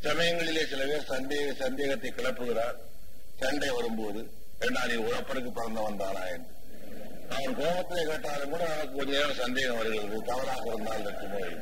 சமயங்களிலே சில பேர் சந்தேக சந்தேகத்தை கிளப்புகிறார் சண்டை வரும்போது ஏண்டா நீ உழப்பனுக்கு பிறந்தவன் தானா என்று அவன் கோபத்தை கேட்டாலும் கூட நமக்கு கொஞ்ச நேரம் சந்தேகம் வருகிறது தவறாக இருந்தால் இருக்குமோ என்று.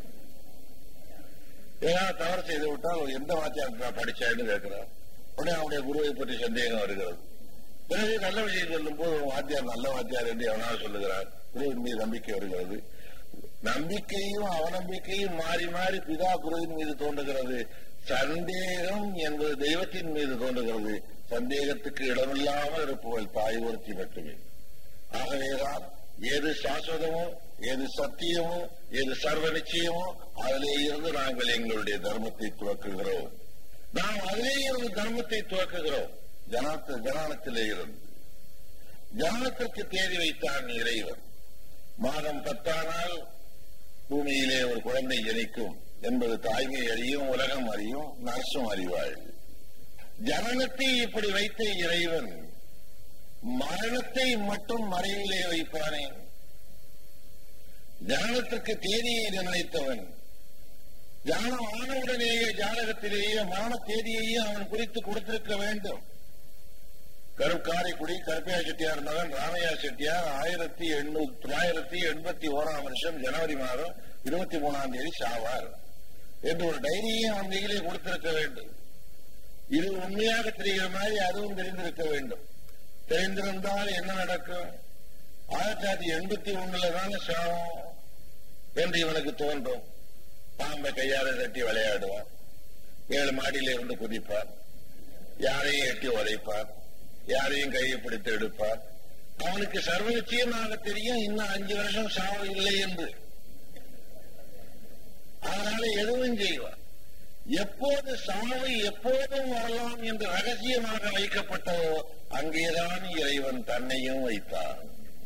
ஏதாவது தவறு செய்து விட்டால் எந்த வாத்தியார் நான் படிச்சேன்னு கேட்கிறார் உடனே அவனுடைய குருவை பற்றி சந்தேகம் வருகிறது பிறகு நல்ல விஷயம் சொல்லும் போது உன் வாத்தியார் நல்ல வாத்தியார் என்று எவனால் சொல்லுகிறார் குருவின் மீது நம்பிக்கை வருகிறது நம்பிக்கையும் அவநம்பிக்கையும் மாறி மாறி பிதா குருவின் மீது தோன்றுகிறது சந்தேகம் என்பது தெய்வத்தின் மீது தோன்றுகிறது சந்தேகத்துக்கு இடமில்லாமல் இருப்பவள் தாய் ஒருத்தி மட்டுமே ஆகவேதான் எது சாஸ்வதமோ எது சத்தியமோ எது சர்வ நிச்சயமோ அதிலே இருந்து நாங்கள் எங்களுடைய தர்மத்தை துவக்குகிறோம் நாம் அதிலே இருந்து தர்மத்தை துவக்குகிறோம் ஜனாத்த ஜனானத்திலே இருந்து ஜனானத்திற்கு தேதி வைத்தான் இறைவன் மாதம் பத்தானால் பூமியிலே ஒரு குழந்தை ஜனிக்கும் என்பது தாய்மை அறியும் உலகம் அறியும் நர்சும் அறிவாள் ஜனனத்தை இப்படி வைத்த இறைவன் மரணத்தை மட்டும் மறைவிலே வைப்பானே ஜனனத்திற்கு தேதியை நிர்ணயித்தவன் ஜானம் ஆனவுடனேயே ஜாதகத்திலேயே மரண தேதியையே அவன் குறித்து கொடுத்திருக்க வேண்டும் கருக்காரைக்குடி கருப்பையா செட்டியார் மகன் ராமையா செட்டியார் ஆயிரத்தி எண்ணூத்தி தொள்ளாயிரத்தி எண்பத்தி ஓராம் வருஷம் ஜனவரி மாதம் இருபத்தி மூணாம் தேதி சாவார் என்று ஒரு டைரியை அவன் கையிலே கொடுத்திருக்க வேண்டும் இது உண்மையாக தெரிகிற மாதிரி அதுவும் தெரிந்திருக்க வேண்டும் தெரிந்திருந்தால் என்ன நடக்கும் ஆயிரத்தி தொள்ளாயிரத்தி எண்பத்தி ஒண்ணுல தானே சாவம் என்று இவனுக்கு தோன்றும் பாம்பை கையால தட்டி விளையாடுவான் ஏழு மாடியில இருந்து குதிப்பார் யாரையும் எட்டி உதைப்பார் யாரையும் கையை பிடித்து எடுப்பார் அவனுக்கு சர்வ நிச்சயமாக தெரியும் இன்னும் அஞ்சு வருஷம் சாவு இல்லை என்று அதனால எதுவும் செய்வார் எப்போது சாவு எப்போதும் வரலாம் என்று ரகசியமாக வைக்கப்பட்டதோ அங்கேதான் இறைவன் தன்னையும் வைத்தான்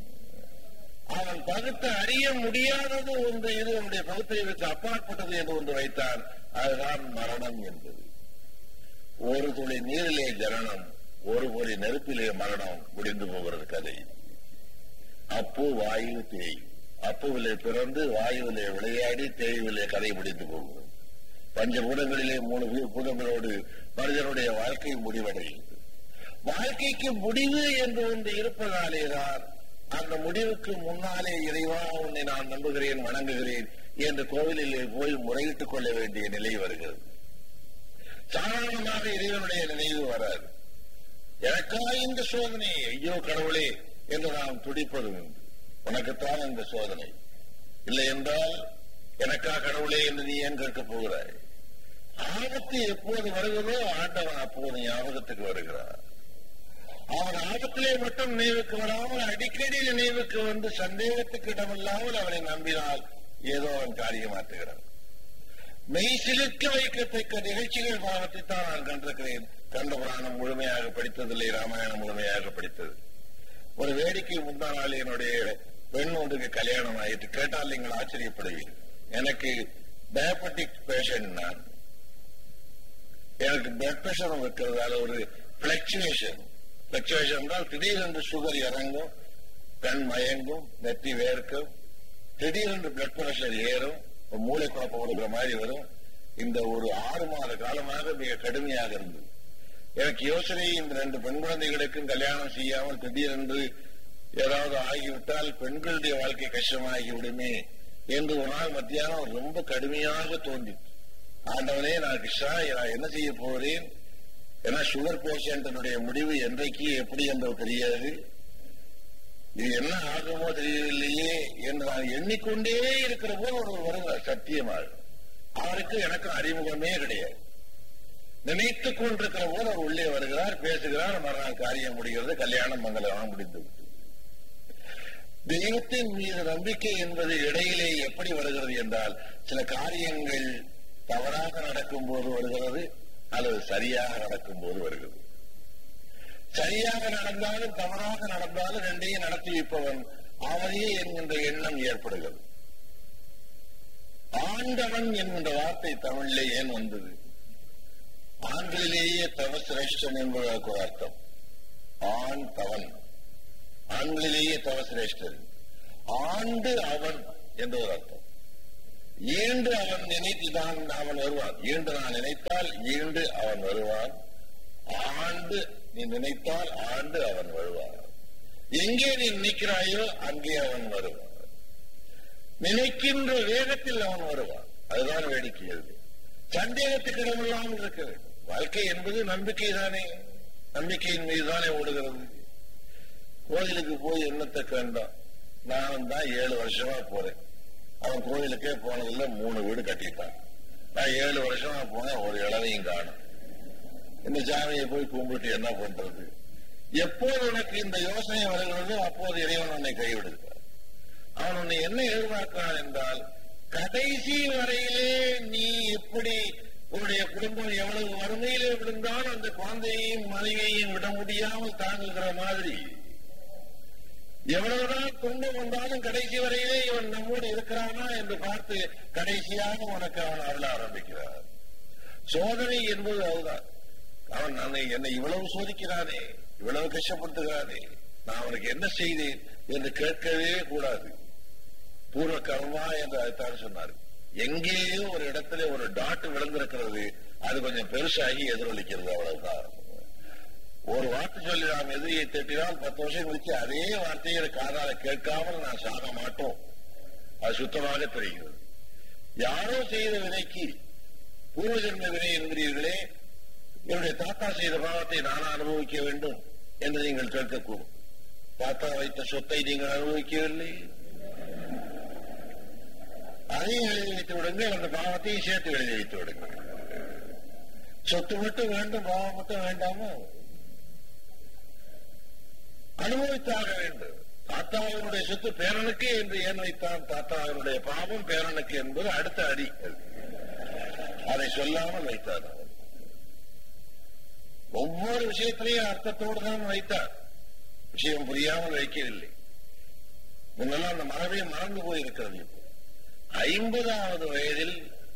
அவன் பகுத்து அறிய முடியாதது ஒன்று இது அவனுடைய பகுத்தறிவுக்கு அப்பாற்பட்டது என்று ஒன்று வைத்தான் அதுதான் மரணம் என்பது ஒரு துளி நீரிலே ஜனனம் ஒரு பொறி நெருப்பிலே மரணம் முடிந்து போகிறது கதை அப்பு வாயு தேய் அப்புவிலே பிறந்து வாயுவிலே விளையாடி தேய்விலே கதை முடிந்து போகிறது பஞ்சபூதங்களிலே மூணு வீ- பூதங்களோடு மனிதனுடைய வாழ்க்கை முடிவடைகிறது வாழ்க்கைக்கு முடிவு என்று ஒன்று இருப்பதாலேதான் அந்த முடிவுக்கு முன்னாலே இறைவா உன்னை நான் நம்புகிறேன் வணங்குகிறேன் என்று கோவிலிலே போய் முறையிட்டுக் கொள்ள வேண்டிய நிலை வருகிறது சாதாரணமாக இறைவனுடைய நினைவு வராது எனக்கா இந்த சோதனை ஐயோ கடவுளே என்று நாம் துடிப்பது உண்டு உனக்குத்தான் இந்த சோதனை இல்லை என்றால் எனக்கா கடவுளே என்று நீ ஏன் கேட்கப் போகிறாய் ஆபத்து எப்போது வருகிறதோ ஆண்டவன் அப்போது ஞாபகத்துக்கு வருகிறார் அவன் ஆபத்திலே மட்டும் நினைவுக்கு வராமல் அடிக்கடி நினைவுக்கு வந்து சந்தேகத்துக்கு இடமில்லாமல் அவனை நம்பினால் ஏதோ அவன் காரியமாற்றுகிறான் மெய் சிலிர்க்க வைக்கத்தக்க நிகழ்ச்சிகள் பாவத்தை தான் நான் கண்டிருக்கிறேன் கண்ட புராணம் முழுமையாக படித்ததில்லை ராமாயணம் முழுமையாக படித்தது ஒரு வேடிக்கை முந்தா நாள் என்னுடைய பெண் ஒன்றுக்கு கல்யாணம் ஆயிட்டு கேட்டால் நீங்கள் ஆச்சரியப்படுவீர்கள் எனக்கு டயபெட்டிக் பேஷண்ட் நான் எனக்கு பிளட் பிரஷர் இருக்கிறதால ஒரு பிளக்சுவேஷன் பிளக்சுவேஷன் என்றால் திடீரென்று சுகர் இறங்கும் கண் மயங்கும் நெத்தி வேர்க்கும் திடீரென்று பிளட் பிரஷர் ஏறும் ஒரு மூளை குழப்பம் கொடுக்கிற மாதிரி வரும் இந்த ஒரு ஆறு மாத காலமாக மிக கடுமையாக இருந்தது எனக்கு யோசனை இந்த ரெண்டு பெண் குழந்தைகளுக்கும் கல்யாணம் செய்யாமல் திடீரென்று ஏதாவது ஆகிவிட்டால் பெண்களுடைய வாழ்க்கை கஷ்டமாகி விடுமே என்று ஒரு நாள் மத்தியானம் ரொம்ப கடுமையாக தோன்றிற்று ஆண்டவனே நான் கிருஷ்ணா நான் என்ன செய்ய போகிறேன் ஏன்னா சுகர் பேஷண்டினுடைய முடிவு என்றைக்கு எப்படி என்று தெரியாது இது என்ன ஆகுமோ தெரியவில்லையே என்று நான் எண்ணிக்கொண்டே இருக்கிற போது ஒருவர் வருகிறார் சத்தியமாக அவருக்கு எனக்கு அறிமுகமே கிடையாது நினைத்துக் கொண்டிருக்கிற போது அவர் உள்ளே வருகிறார் பேசுகிறார் மறுநாள் காரியம் முடிகிறது கல்யாணம் மங்களமாக முடிந்து விட்டது தெய்வத்தின் மீது நம்பிக்கை என்பது இடையிலே எப்படி வருகிறது என்றால் சில காரியங்கள் தவறாக நடக்கும் போது வருகிறது அல்லது சரியாக நடக்கும் போது வருகிறது சரியாக நடந்தாலும் தவறாக நடந்தாலும் ரெண்டையும் நடத்தி வைப்பவன் அவனே என்கின்ற எண்ணம் ஏற்படுகிறது ஆண்டவன் என்கின்ற வார்த்தை தமிழிலே ஏன் வந்தது ஆண்களிலேயே தவசிரேஷ்டன் என்பதற்கு ஒரு அர்த்தம் ஆண் தவன் ஆண்களிலேயே தவசிரேஷ்டன் ஆண்டு அவன் என்ற ஒரு அர்த்தம் ஈண்டு அவன் நினைத்துதான் அவன் வருவான் ஈண்டு நான் நினைத்தால் ஈண்டு அவன் வருவான் ஆண்டு நீ நினைத்தால் ஆண்டு அவன் வருவான் எங்கே நீ நினைக்கிறாயோ அங்கே அவன் வருவான் நினைக்கின்ற வேகத்தில் அவன் வருவான் அதுதான் வேடிக்கை அது சந்தேகத்துக்கு இடமில்லாமல் இருக்க வேண்டும் வாழ்க்கை என்பது நம்பிக்கை தானே நம்பிக்கையின் மீதுதானே ஓடுகிறது கோயிலுக்கு போய் என்னத்தை கண்டான் நானும் தான் ஏழு வருஷமா போறேன் அவன் கோயிலுக்கே போனதில்ல மூணு வீடு கட்டிட்டான் நான் ஏழு வருஷமா போனேன் ஒரு இளவையும் காணும் இந்த சாமியை போய் கும்பிட்டு என்ன பண்றது எப்போது உனக்கு இந்த யோசனை வருகிறதோ அப்போது இறைவன் உன்னை கைவிடுகிறார் அவன் உன்னை என்ன எதிர்பார்க்கிறான் என்றால் கடைசி வரையிலே நீ எப்படி உன்னுடைய குடும்பம் எவ்வளவு வறுமையிலே விழுந்தாலும் அந்த குழந்தையையும் மனைவியையும் விட முடியாமல் தாங்குகிற மாதிரி எவ்வளவுதான் துன்பம் வந்தாலும் கடைசி வரையிலே இவன் நம்மோடு இருக்கிறானா என்று பார்த்து கடைசியாக உனக்கு அவன் அருள ஆரம்பிக்கிறார் சோதனை என்பது அதுதான் அவன் என்னை என்னை இவ்வளவு சோதிக்கிறானே இவ்வளவு கஷ்டப்படுத்துகிறானே நான் அவனுக்கு என்ன செய்தேன் என்று கேட்கவே கூடாது பூர்வ கர்மா என்று அதைத்தான் சொன்னார் எங்கேயோ ஒரு இடத்துல ஒரு டாட் விழுந்திருக்கிறது அது கொஞ்சம் பெருசாகி எதிரொலிக்கிறது அவ்வளவுதான் ஒரு வார்த்தை சொல்லி நாம் எதிரியை திட்டினால் பத்து வருஷம் கழிச்சு அதே வார்த்தையை காதால கேட்காமல் நான் சாக மாட்டோம் அது சுத்தமாக தெரிகிறது யாரோ செய்த வினைக்கு பூர்வ ஜென்ம வினை என்கிறீர்களே என்னுடைய தாத்தா செய்த பாவத்தை நான் அனுபவிக்க வேண்டும் என்று நீங்கள் கேட்கக்கூடும் தாத்தா வைத்த சொத்தை நீங்கள் அனுபவிக்கவில்லை அதையும் எழுதி வைத்து விடுங்கள் அந்த பாவத்தையும் சேர்த்து எழுதி வைத்து விடுங்கள் சொத்து மட்டும் வேண்டும் பாவம் மட்டும் வேண்டாமோ அனுபவித்தாக வேண்டும் தாத்தாவினுடைய சொத்து பேரனுக்கு என்று ஏன் வைத்தான் தாத்தாவினுடைய பாவம் பேரனுக்கு என்பது அடுத்த அடி அதை சொல்லாமல் வைத்தார் ஒவ்வொரு விஷயத்திலையும் அர்த்தத்தோடு தான் வைத்தார் விஷயம் புரியாமல் வைக்கவில்லை முன்னெல்லாம் அந்த மரபே மறந்து போயிருக்கிறது இப்போ ஐம்பதாவது வயதில்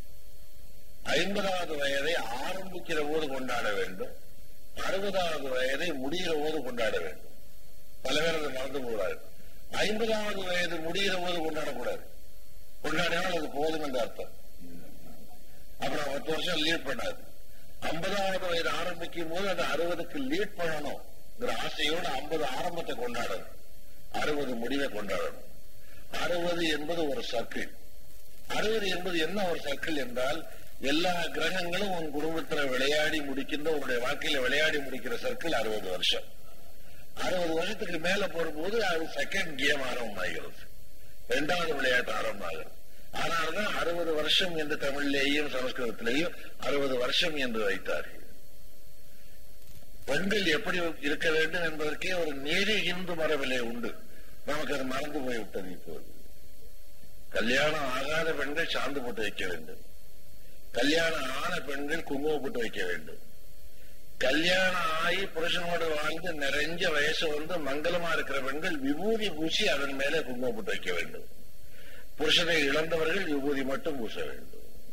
ஐம்பதாவது வயதை ஆரம்பிக்கிற போது கொண்டாட வேண்டும் அறுபதாவது வயதை முடிகிற போது கொண்டாட வேண்டும் பல பேர் அதை மறந்து போகிறார்கள் ஐம்பதாவது வயது முடிகிற போது கொண்டாடக்கூடாது கொண்டாடினால் அது போதும் என்ற அர்த்தம் அப்புறம் பத்து வருஷம் லீட் பண்ணாது ஐம்பதாவது வயது ஆரம்பிக்கும் போது அது அறுபதுக்கு லீட் பண்ணணும் ஆசையோடு ஐம்பது ஆரம்பத்தை கொண்டாடணும் அறுபது முடிவை கொண்டாடணும் அறுபது என்பது ஒரு சர்க்கிள் அறுபது என்பது என்ன ஒரு சர்க்கிள் என்றால் எல்லா கிரகங்களும் உன் குடும்பத்தில் விளையாடி முடிக்கின்ற உன்னுடைய வாழ்க்கையில விளையாடி முடிக்கிற சர்க்கிள் அறுபது வருஷம் அறுபது வருஷத்துக்கு மேல போகும்போது அது செகண்ட் கேம் ஆரம்பமாகிறது இரண்டாவது விளையாட்டு ஆரம்பமாகிறது ஆனால்தான் அறுபது வருஷம் என்று தமிழிலேயும் சமஸ்கிருதத்திலேயும் அறுபது வருஷம் என்று வைத்தார்கள் பெண்கள் எப்படி இருக்க வேண்டும் என்பதற்கே ஒரு நீதி இந்து மரபிலே உண்டு நமக்கு அது மறந்து போய்விட்டது இப்போது கல்யாணம் ஆகாத பெண்கள் சாந்து போட்டு வைக்க வேண்டும் கல்யாணம் ஆன பெண்கள் குங்குமம் போட்டு வைக்க வேண்டும் கல்யாணம் ஆகி புருஷனோடு வாழ்ந்து நிறைஞ்ச வயசு வந்து மங்களமா இருக்கிற பெண்கள் விபூதி பூசி அதன் மேலே குங்குமம் போட்டு வைக்க வேண்டும் புருஷனை இழந்தவர்கள் விபூதி மட்டும் பூச வேண்டும்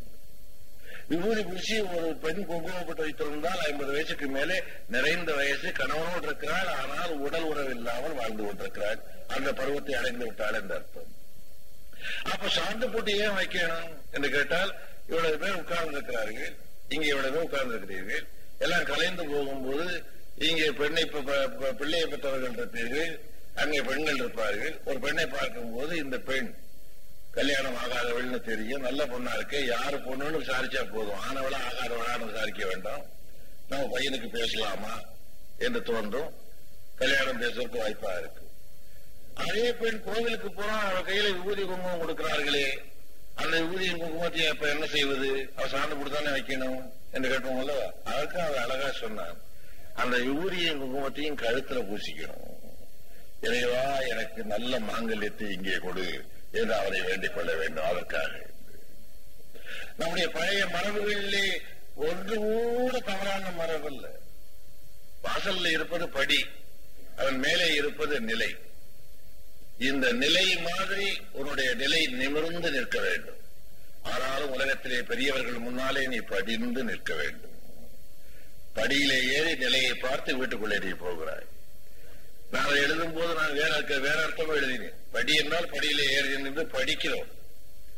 விபூதி பூசி ஒரு பெண் குங்குமம் போட்டு வைத்திருந்தால் ஐம்பது வயசுக்கு மேலே நிறைந்த வயசு கணவனோடு இருக்கிறாள் ஆனால் உடல் உறவு இல்லாமல் வாழ்ந்து கொண்டிருக்கிறாள் அந்த பருவத்தை அடைந்து விட்டாள் என்று அர்த்தம் அப்ப சாந்து போட்டு ஏன் வைக்கணும் என்று கேட்டால் இவ்வளவு பேர் உட்கார்ந்து இருக்கிறார்கள் இங்க இவ்வளவு பேர் உட்கார்ந்து இருக்கிறீர்கள் எல்லாம் கலைந்து போகும்போது இங்கே பெண்ணை பிள்ளையை பெற்றவர்கள் இருப்பீர்கள் அங்கே பெண்கள் இருப்பார்கள் ஒரு பெண்ணை பார்க்கும்போது இந்த பெண் கல்யாணம் ஆகாதவள்னு தெரியும் நல்ல பொண்ணா இருக்கு யாரு பொண்ணுன்னு விசாரிச்சா போதும் ஆனவளா ஆகாதவளான்னு விசாரிக்க வேண்டாம் நம்ம பையனுக்கு பேசலாமா என்று தோன்றும் கல்யாணம் பேசுறதுக்கு வாய்ப்பா இருக்கு அதே பெண் கோவிலுக்கு போனா அவ கையில விபூதி குங்குமம் கொடுக்கிறார்களே அந்த விபூதி குங்குமத்தை அப்ப என்ன செய்வது அவ சார்ந்து கொடுத்தானே வைக்கணும் என்று கேட்போம்ல அதற்கு அவர் அழகா சொன்னான் அந்த விபூதியும் குங்குமத்தையும் கழுத்துல பூசிக்கணும் இறைவா எனக்கு நல்ல மாங்கல்யத்தை இங்கே கொடு என்று அவரை வேண்டிக் கொள்ள வேண்டும் அதற்காக நம்முடைய பழைய மரபுகளிலே ஒன்று கூட தவறான மரபு அல்ல வாசல்ல இருப்பது படி அதன் மேலே இருப்பது நிலை இந்த நிலை மாதிரி உன்னுடைய நிலை நிமிர்ந்து நிற்க வேண்டும் ஆனாலும் உலகத்திலே பெரியவர்கள் முன்னாலே நீ படிந்து நிற்க வேண்டும் படியிலே ஏறி நிலையை பார்த்து வீட்டுக்குள்ளே நீ போகிறாய் நான் எழுதும் போது நான் வேற வேற அர்த்தமா எழுதினேன் படி என்றால் படியிலே ஏறி நின்று படிக்கிறோம்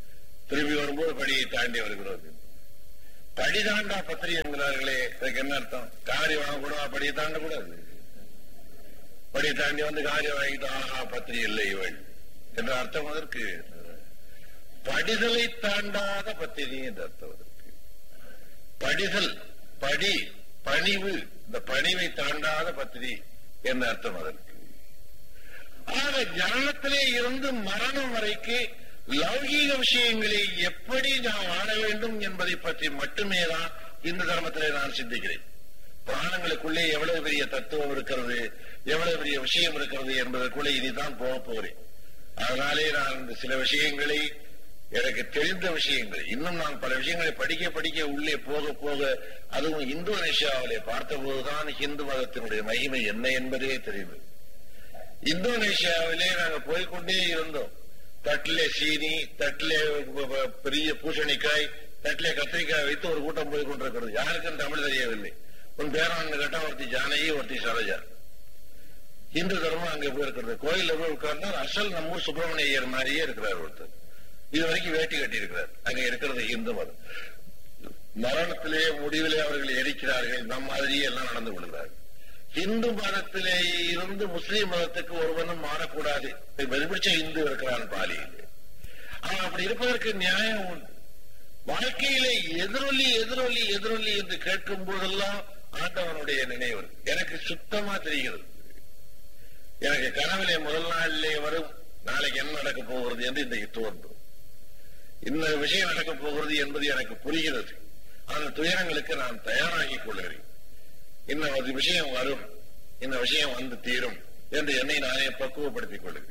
திரும்பி வரும்போது படியை தாண்டி வருகிறது படி தாண்டா பத்திரி என்கிறார்களே அதுக்கு என்ன அர்த்தம் காரி வாங்க கூட படியை தாண்ட கூடாது படியை தாண்டி வந்து காரி வாங்கிட்டு ஆஹா பத்திரி இல்லை இவள் என்ற அர்த்தம் அதற்கு படிதலை தாண்டாத பத்திரி என்ற அர்த்தம் அதற்கு படிதல் படி பணிவு இந்த பணிவை தாண்டாத பத்திரி என்ற அர்த்தம் அதற்கு ஆக ஞானத்திலே இருந்து மரணம் வரைக்கு லௌகீக விஷயங்களை எப்படி நாம் வாழ வேண்டும் என்பதை பற்றி மட்டுமே தான் இந்த தர்மத்திலே நான் சிந்திக்கிறேன் பிராணங்களுக்குள்ளே எவ்வளவு பெரிய தத்துவம் இருக்கிறது எவ்வளவு பெரிய விஷயம் இருக்கிறது என்பதற்குள்ளே இனிதான் போக போகிறேன் அதனாலே நான் இந்த சில விஷயங்களை எனக்கு தெரிந்த விஷயங்கள் இன்னும் நான் பல விஷயங்களை படிக்க படிக்க உள்ளே போக போக அதுவும் இந்தோனேஷியாவிலே பார்த்தபோதுதான் இந்து மதத்தினுடைய மகிமை என்ன என்பதே தெரிந்தது இந்தோனேஷியாவிலே நாங்க போய்கொண்டே இருந்தோம் தட்டிலே சீனி தட்டிலே பெரிய பூசணிக்காய் தட்டிலே கத்திரிக்காய் வைத்து ஒரு கூட்டம் போய் கொண்டிருக்கிறது யாருக்கும் தமிழ் தெரியவில்லை உன் பேரான்னு கேட்டா ஒருத்தி ஜானகி ஒருத்தி சரோஜா இந்து தர்மம் அங்கே போயிருக்கிறது கோயில்ல போய் உட்கார்ந்தா அசல் நம்ம சுப்பிரமணிய ஐயர் மாதிரியே இருக்கிறார் ஒருத்தர் இது வரைக்கும் வேட்டி கட்டி இருக்கிறார் அங்க இருக்கிறது இந்து மதம் மரணத்திலே முடிவிலே அவர்கள் எரிக்கிறார்கள் நம் மாதிரியே எல்லாம் நடந்து கொள்கிறார்கள் இந்து மதத்திலே இருந்து முஸ்லீம் மதத்துக்கு ஒருவனும் மாறக்கூடாது வெறுபிடிச்ச இந்து இருக்கிறான் பாலியில் அவன் அப்படி இருப்பதற்கு நியாயம் உண்டு வாழ்க்கையிலே எதிரொலி எதிரொலி எதிரொலி என்று கேட்கும் போதெல்லாம் ஆண்டவனுடைய நினைவு எனக்கு சுத்தமா தெரிகிறது எனக்கு கனவிலே முதல் நாளிலே வரும் நாளைக்கு என்ன நடக்க போகிறது என்று இன்றைக்கு தோன்றும் இந்த விஷயம் நடக்க போகிறது என்பது எனக்கு புரிகிறது அந்த துயரங்களுக்கு நான் தயாராகிக் கொள்கிறேன் இந்த ஒரு விஷயம் வரும் இந்த விஷயம் வந்து தீரும் என்று என்னை நானே பக்குவப்படுத்திக் கொள்கிறேன்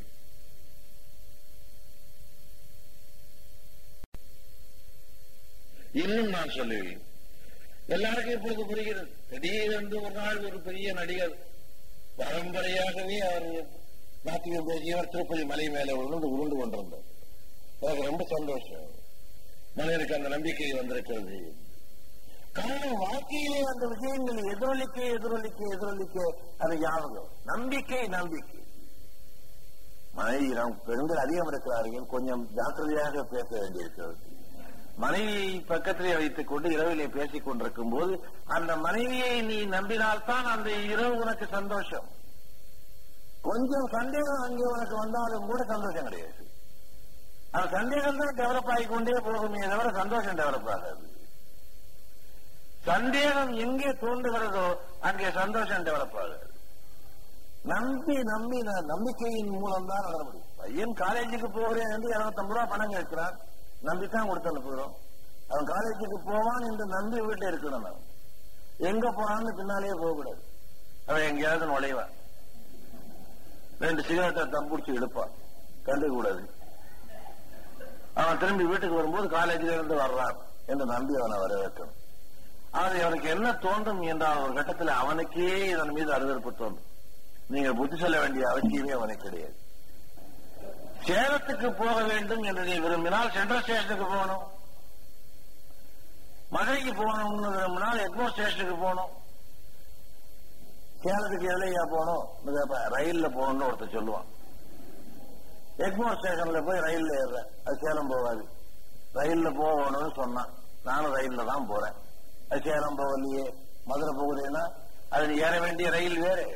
இன்னும் நான் சொல்லுவேன் எல்லாருக்கும் இப்பொழுது புரிகிறது திடீரென்று ஒரு நாள் ஒரு பெரிய நடிகர் பரம்பரையாகவே அவர் நாட்டியம் பேசியவர் திருப்பதி மலை மேல உருண்டு உருண்டு கொண்டிருந்தார் எனக்கு ரொம்ப சந்தோஷம் மனிதனுக்கு அந்த நம்பிக்கை வந்திருக்கிறது காரணம் வாழ்க்கையிலே அந்த விஷயங்கள் எதிரொலிக்க எதிரொலிக்க எதிரொலிக்க அது ஞாபகம் நம்பிக்கை நம்பிக்கை மனைவி நாம் பெண்கள் அதிகம் இருக்கிறார்கள் கொஞ்சம் ஜாக்கிரதையாக பேச வேண்டியிருக்கிறது மனைவியை பக்கத்திலே வைத்துக் கொண்டு இரவிலே பேசிக் கொண்டிருக்கும் போது அந்த மனைவியை நீ நம்பினால்தான் அந்த இரவு உனக்கு சந்தோஷம் கொஞ்சம் சந்தேகம் அங்கே உனக்கு வந்தாலும் கூட சந்தோஷம் கிடையாது அந்த சந்தேகம் தான் டெவலப் ஆகிக்கொண்டே போகுமே தவிர சந்தோஷம் டெவலப் ஆகாது சந்தேகம் எங்கே தோன்றுகிறதோ அங்கே சந்தோஷம் டெவலப் ஆகாது நம்பி நம்பி நம்பிக்கையின் மூலம் தான் நடக்க முடியும் பையன் காலேஜுக்கு போகிறேன் என்று இருநூத்தம்பது ரூபா பணம் கேட்கிறான் நம்பித்தான் கொடுத்து அனுப்புகிறோம் அவன் காலேஜுக்கு போவான் என்று நம்பி வீட்டில் இருக்கணும் அவன் எங்க போனான்னு பின்னாலேயே போகக்கூடாது அவன் எங்கேயாவது நுழைவான் ரெண்டு சிகரெட்டை தம்புடிச்சு இழுப்பான் கண்டுக்கூடாது அவன் திரும்பி வீட்டுக்கு வரும்போது காலேஜில இருந்து வர்றான் என்று நம்பி அவனை வரவேற்கணும் அது அவனுக்கு என்ன தோன்றும் என்றால் ஒரு கட்டத்தில் அவனுக்கே இதன் மீது அருவருப்பு தோன்றும் நீங்க புத்தி சொல்ல வேண்டிய அவசியமே அவனுக்கு கிடையாது சேலத்துக்கு போக வேண்டும் என்று நீ விரும்பினால் சென்ட்ரல் ஸ்டேஷனுக்கு போகணும் மதுரைக்கு போகணும்னு விரும்பினால் எக்மோ ஸ்டேஷனுக்கு போகணும் சேலத்துக்கு எதுலையா போகணும் ரயில்ல போகணும்னு ஒருத்தர் சொல்லுவான் எக்மோர் ஸ்டேஷன்ல போய் ரயில்ல ஏறுறேன் அது சேலம் போகாது ரயில்ல போகணும்னு சொன்னான் நானும் ரயில்ல தான் போறேன் அது சேலம் போகலையே மதுரை போகலைன்னா அது நீ ஏற வேண்டிய ரயில் வேறு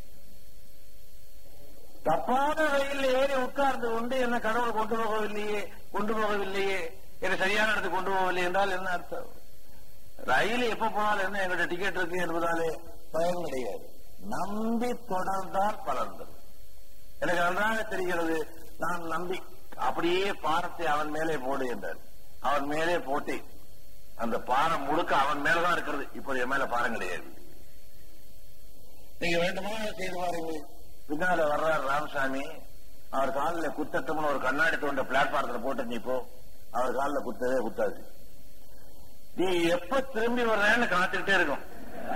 தப்பான ரயில் ஏறி உட்கார்ந்து கொண்டு என்ன கடவுள் கொண்டு போகவில்லையே கொண்டு போகவில்லையே என்ன சரியான இடத்துக்கு கொண்டு போகவில்லை என்றால் என்ன அர்த்தம் ரயில் எப்ப போனாலும் என்ன எங்களுடைய டிக்கெட் இருக்கு என்பதாலே பயன் கிடையாது நம்பி தொடர்ந்தால் பலர்ந்தது எனக்கு நன்றாக தெரிகிறது நான் நம்பி அப்படியே பாரத்தை அவன் மேலே போடு என்றார் அவன் மேலே போட்டு அந்த பாரம் முழுக்க அவன் மேலதான் இருக்கிறது இப்போது என் மேல பாரம் கிடையாது நீங்க வேண்டுமா செய்து பாருங்க பின்னால வர்றார் ராமசாமி அவர் காலில் குத்தட்டம்னு ஒரு கண்ணாடி தோண்ட பிளாட்பாரத்துல போட்டு நீ போ அவர் காலில் குத்தவே குத்தாது நீ எப்ப திரும்பி வர்றேன்னு காத்துக்கிட்டே இருக்கும்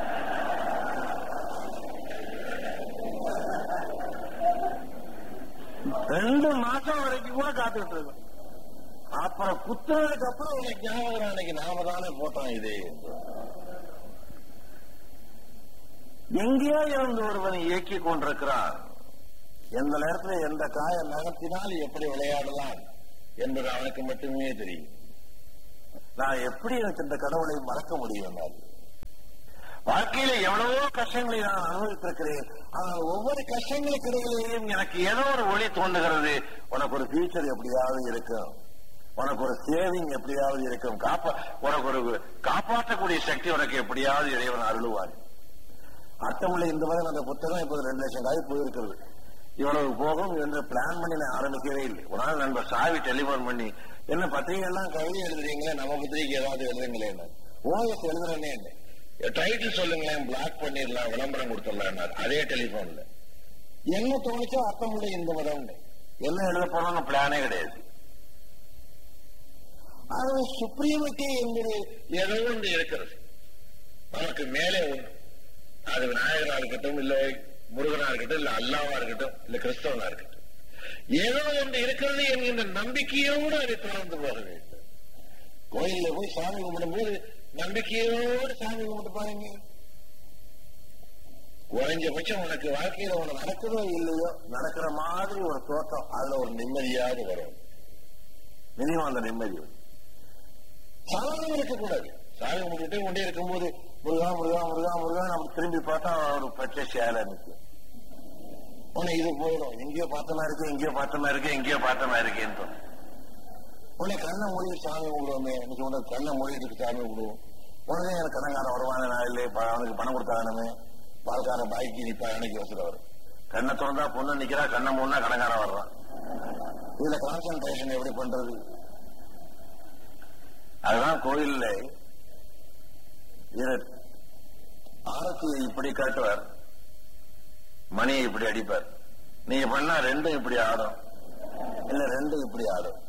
ரெண்டு மாசம் வரைக்கும் கூட காத்துக்கிட்டு இருக்கும் அப்புறம் குத்துறதுக்கு அப்புறம் உனக்கு ஞாபகம் அன்னைக்கு நாம தானே போட்டோம் இது எங்கேயோ இருந்து ஒருவன் இயக்கி கொண்டிருக்கிறான் எந்த நேரத்தில் எந்த காயம் நகர்த்தினால் எப்படி விளையாடலாம் என்பது அவனுக்கு மட்டுமே தெரியும் நான் எப்படி எனக்கு இந்த கடவுளை மறக்க முடியும் என்னால் வாழ்க்கையில எவ்வளவோ கஷ்டங்களை நான் அனுபவித்திருக்கிறேன் ஆனால் ஒவ்வொரு கஷ்டங்களுக்கு இடையிலேயும் எனக்கு ஏதோ ஒரு ஒளி தோன்றுகிறது உனக்கு ஒரு ஃபியூச்சர் எப்படியாவது இருக்கும் உனக்கு ஒரு சேவிங் எப்படியாவது இருக்கும் காப்பா உனக்கு ஒரு காப்பாற்றக்கூடிய சக்தி உனக்கு எப்படியாவது இறைவன் அருளுவான் அர்த்தமுள்ள இந்த மாதிரி அந்த புத்தகம் இப்போது ரெண்டு லட்சம் காய் போயிருக்கிறது இவ்வளவு போகும் என்று பிளான் பண்ணி நான் ஆரம்பிக்கவே இல்லை ஒரு நாள் நண்பர் சாவி டெலிபோன் பண்ணி என்ன பத்திரிகை எல்லாம் கவிதை எழுதுறீங்களே நம்ம பத்திரிகை ஏதாவது எழுதுங்களேன் ஓஎஸ் எழுதுறேனே டைட்டில் சொல்லுங்களேன் பிளாக் பண்ணிடலாம் விளம்பரம் கொடுத்துடலாம் அதே டெலிபோன்ல என்ன தோணுச்சோ அர்த்தமுள்ள இந்த மதம் என்ன எழுத போறோம்னு பிளானே கிடையாது அது சுப்ரீமிட்டி என்பது ஏதோ ஒன்று இருக்கிறது நமக்கு மேலே ஒன்று அது விநாயகரா இருக்கட்டும் இல்ல முருகனா இருக்கட்டும் இல்ல அல்லாவா இருக்கட்டும் இல்ல கிறிஸ்தவனா இருக்கட்டும் ஏதோ ஒன்று இருக்கிறது என்கின்ற நம்பிக்கையோடு அதை தொடர்ந்து போக வேண்டும் கோயில்ல போய் சாமி கும்பிடும் போது நம்பிக்கையோடு சாமி கும்பிட்டு பாருங்க குறைஞ்சபட்சம் உனக்கு வாழ்க்கையில ஒண்ணு நடக்குதோ இல்லையோ நடக்கிற மாதிரி ஒரு தோட்டம் அதுல ஒரு நிம்மதியாவது வரும் மினிமம் அந்த நிம்மதி சாதாரணம் இருக்கக்கூடாது சாமி கும்பிட்டு கொண்டே இருக்கும்போது முருகா முருகா முருகா முருகா நம்ம திரும்பி பார்த்தா ஒரு பச்சை சேலை நிற்கும் உன்னை இது போயிடும் எங்கேயோ பார்த்தமா இருக்கு எங்கேயோ பார்த்தமா இருக்கு எங்கேயோ பார்த்தமா இருக்கேன்னு உன்னை கண்ணை மூடி சாமி கும்பிடுவோமே இன்னைக்கு உனக்கு கண்ணை மூடிட்டு சாமி கும்பிடுவோம் உடனே எனக்கு கடன்காரன் வருவான நான் இல்லை அவனுக்கு பணம் கொடுத்தாகணுமே பால்காரன் பாய்க்கு நிப்பா எனக்கு யோசனை வரும் கண்ணை திறந்தா பொண்ணு நிக்கிறா கண்ணை மூணா கடன்காரன் வர்றான் இதுல கான்சன்ட்ரேஷன் எப்படி பண்றது அதுதான் கோயில்ல ஆரத்தியை இப்படி காட்டுவார் மணியை இப்படி அடிப்பார் நீங்க பண்ணா ரெண்டும் இப்படி ஆடும் இல்ல ரெண்டும் இப்படி ஆடும்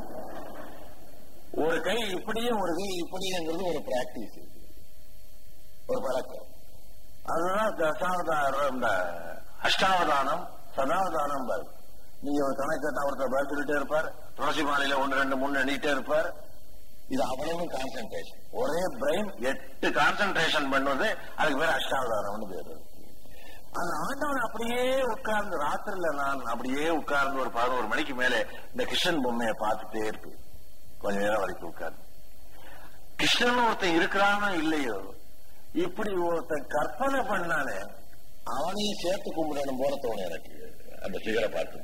ஒரு கை இப்படியும் ஒரு கை இப்படிங்கிறது ஒரு பிராக்டிஸ் ஒரு பழக்கம் அதுதான் தசாவதாரம் இந்த அஷ்டாவதானம் சதாவதானம் பாரு நீங்க ஒரு கணக்கு கேட்டா ஒருத்தர் பதில் சொல்லிட்டே இருப்பார் துளசி மாலையில ஒன்று ரெண்டு மூணு எண்ணிட்டே இருப்பார் இது அவ்வளவு கான்சென்ட்ரேஷன் ஒரே பிரெயின் எட்டு கான்சென்ட்ரேஷன் பண்ணுவது அதுக்கு பேர் அஷ்டாவதாரம்னு பேரு அந்த ஆண்டவன் அப்படியே உட்கார்ந்து ராத்திரில நான் அப்படியே உட்கார்ந்து ஒரு பதினோரு மணிக்கு மேலே இந்த கிருஷ்ணன் பொம்மையை பார்த்துட்டே இருக்கு கொஞ்ச நேரம் வரைக்கும் உட்கார்ந்து கிருஷ்ணன் ஒருத்தன் இருக்கிறானோ இல்லையோ இப்படி ஒருத்தன் கற்பனை பண்ணானே அவனையும் சேர்த்து கும்பிடணும் போல தோணும் எனக்கு அந்த சிகரை பார்க்கும்போது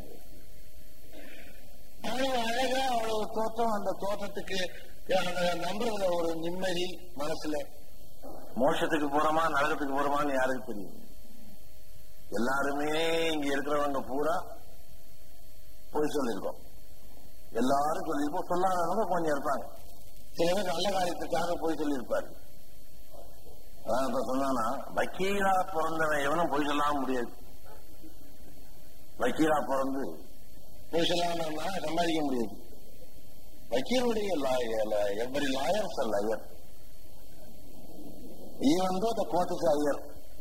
அவ்வளவு அழகா அவ்வளவு தோட்டம் அந்த தோட்டத்துக்கு நம்புறதுல ஒரு நிம்மதி மனசுல மோட்சத்துக்கு போறோமா நரகத்துக்கு போறோமான்னு யாருக்கு தெரியும் எல்லாருமே இங்க இருக்கிறவங்க பூரா போய் சொல்லியிருக்கோம் எல்லாரும் சொல்லியிருப்போம் சொல்லாதவங்க கொஞ்சம் இருப்பாங்க சில பேர் நல்ல காரியத்துக்காக போய் சொல்லியிருப்பாரு அதான் இப்ப சொன்னானா வக்கீலா பிறந்தவன் எவனும் பொய் சொல்லாம முடியாது வக்கீலா பிறந்து பொய் சொல்லாம சம்பாதிக்க முடியாது வக்கீலுடைய every lawyers liar even though the court is Iyer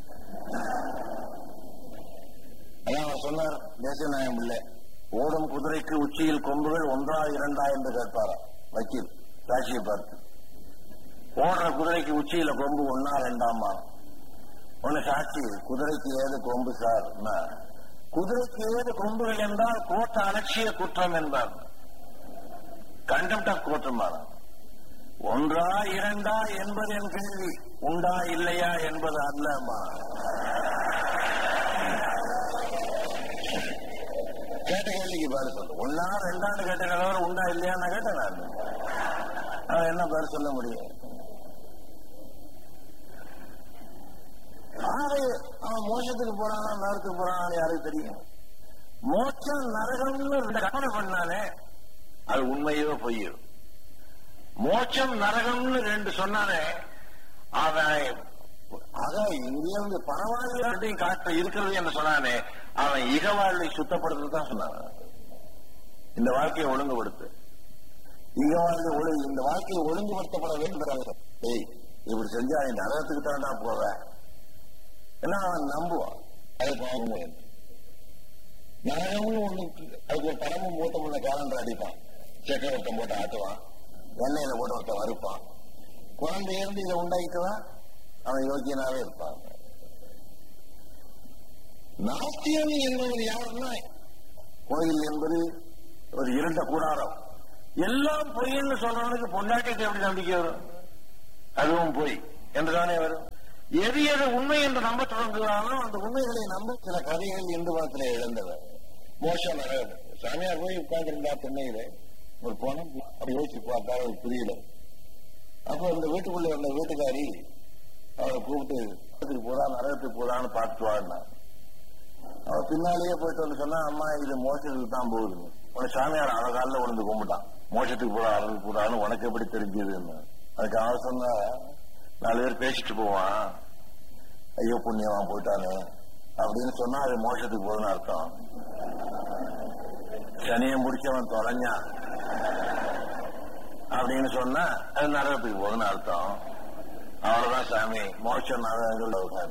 அதான் அவர் சொன்னார் தேசநாயம் இல்லை ஓடும் குதிரைக்கு உச்சியில் கொம்புகள் ஒன்றா இரண்டா என்று கேட்பாரா வக்கீல் சாட்சியை பார்த்து ஓடுற குதிரைக்கு உச்சியில கொம்பு ஒன்னா ரெண்டாமா ஒன்னு சாட்சி குதிரைக்கு ஏது கொம்பு சார் குதிரைக்கு ஏது கொம்புகள் என்றால் கோட்ட அலட்சிய குற்றம் என்பார் கண்டெம்ட் ஆஃப் கோர்ட்டுமாரா ஒன்றா இரண்டா என்பது என் கேள்வி உண்டா இல்லையா என்பது அல்லமா கேட்ட கேள்விக்கு பதில் சொல்லு ஒன்னா ரெண்டாண்டு கேட்ட கலவரம் உண்டா இல்லையா நான் கேட்டேன் நான் அவன் என்ன பதில் சொல்ல முடியும் ஆறு அவன் மோசத்துக்கு போறானா நரத்துக்கு போறான்னு யாருக்கு தெரியும் மோட்சம் நரகம்னு ரெண்டு கற்பனை பண்ணானே அது உண்மையோ பொய்யோ மோட்சம் நரகம்னு ரெண்டு சொன்னானே அவன் ஆக இங்கிருந்து பரவாயில்லையும் காட்ட இருக்கிறது என்று சொன்னானே அவன் இக வாழ்வை சுத்தப்படுறது தான் சொன்னான் இந்த வாழ்க்கையை ஒழுங்குபடுத்து இக வாழ்க்கை ஒழுங்கு இந்த வாழ்க்கையை ஒழுங்குபடுத்தப்பட வேண்டும் ஏய் இப்படி செஞ்சா நீ நரகத்துக்கு தாண்டா போவ ஏன்னா அவன் நம்புவான் அது பாவம் நரகம்னு ஒண்ணு அதுக்கு ஒரு படமும் மூத்தமுள்ள கேலண்டர் அடிப்பான் சக்கரவர்த்தம் போட்டு ஆட்டுவான் எண்ணெயில போட்டு ஒருத்தன் வறுப்பான் குழந்தை இருந்து இதை உண்டாக்கிட்டுதான் அவன் யோக்கியனாவே இருப்பான் நாஸ்தியம் என்பவர் யாருன்னா கோயில் என்பது ஒரு இருண்ட கூடாரம் எல்லாம் பொய்ன்னு சொல்றவனுக்கு பொண்டாட்டிக்கு எப்படி நம்பிக்கை வரும் அதுவும் பொய் என்றுதானே வரும் எது எது உண்மை என்று நம்ப தொடங்குகிறானோ அந்த உண்மைகளை நம்ப சில கதைகள் இந்து மதத்திலே இழந்தவர் மோசம் நரகம் சாமியார் போய் உட்கார்ந்திருந்தா தென்னையில ஒரு பணம் அப்படி யோசிச்சு பார்த்தா அவருக்கு புரியல அப்ப இந்த வீட்டுக்குள்ள இருந்த வீட்டுக்காரி அவரை கூப்பிட்டு நரகத்துக்கு போதா நரகத்துக்கு போதான்னு பார்த்துட்டு வாடினா அவ பின்னாலேயே போயிட்டு வந்து சொன்னா அம்மா இது மோசத்துக்கு தான் போகுது உனக்கு சாமியார் அவ காலில் விழுந்து கும்பிட்டான் மோசத்துக்கு போதா அறதுக்கு போதான்னு உனக்கு எப்படி தெரிஞ்சதுன்னு அதுக்கு அவன் சொன்னா நாலு பேர் பேசிட்டு போவான் ஐயோ புண்ணியவான் போயிட்டானே அப்படின்னு சொன்னா அது மோசத்துக்கு போகுதுன்னு அர்த்தம் சனியை முடிச்சவன் தொலைஞ்சான் அப்படின்னு சொன்னா அது நரகத்துக்கு போகுதுன்னு அர்த்தம் அவ்வளவுதான் சாமி மோட்சம் நரகங்கள்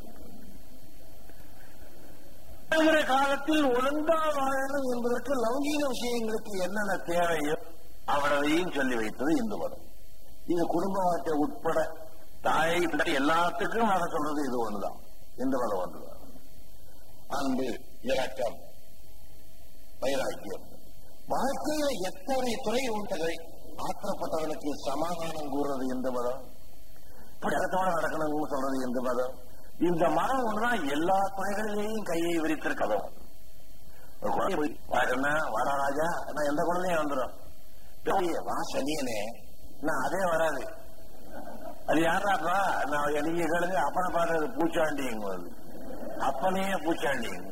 வருகிற காலத்தில் ஒழுங்கா வாழணும் என்பதற்கு லௌகீக விஷயங்களுக்கு என்னென்ன தேவையோ அவ்வளவையும் சொல்லி வைத்தது இந்து மதம் இது குடும்ப வாழ்க்கை உட்பட தாயை பிள்ளை எல்லாத்துக்கும் அதை சொல்றது இது ஒண்ணுதான் இந்து மதம் ஒன்றுதான் அன்பு இரக்கம் வைராக்கியம் வாழ்க்கையில எத்தனை துறை உண்டதை ஆற்றப்பட்டவனுக்கு சமாதானம் கூறுறது இந்து மதம் படத்தோட நடக்கணும்னு சொல்றது இந்து மதம் இந்த மதம் ஒண்ணுதான் எல்லா துறைகளிலேயும் கையை விரித்திருக்கதும் ஒரு குழந்தை போய் வாடனா வாடா ராஜா நான் எந்த குழந்தையும் வந்துடும் பெரிய வா சனியனே நான் அதே வராது அது யாராப்பா நான் நீங்க கேளுங்க அப்பனை பாடுறது பூச்சாண்டிங்க வருது அப்பனே பூச்சாண்டிங்க